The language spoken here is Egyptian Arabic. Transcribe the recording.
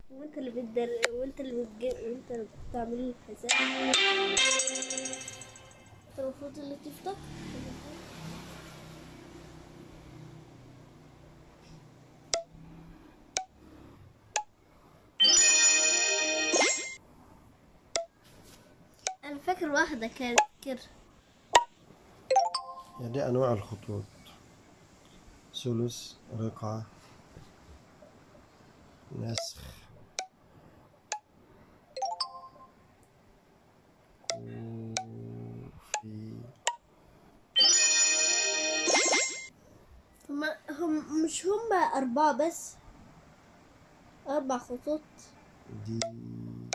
وانت اللي بتدر وانت اللي بتج... وانت اللي بتعمل الحساب انت المفروض اللي تفتح انا فاكر واحدة كانت كده يعني دي أنواع الخطوط ثلث رقعة نسخ كوفي هما هم مش هما أربعة بس أربع خطوط دي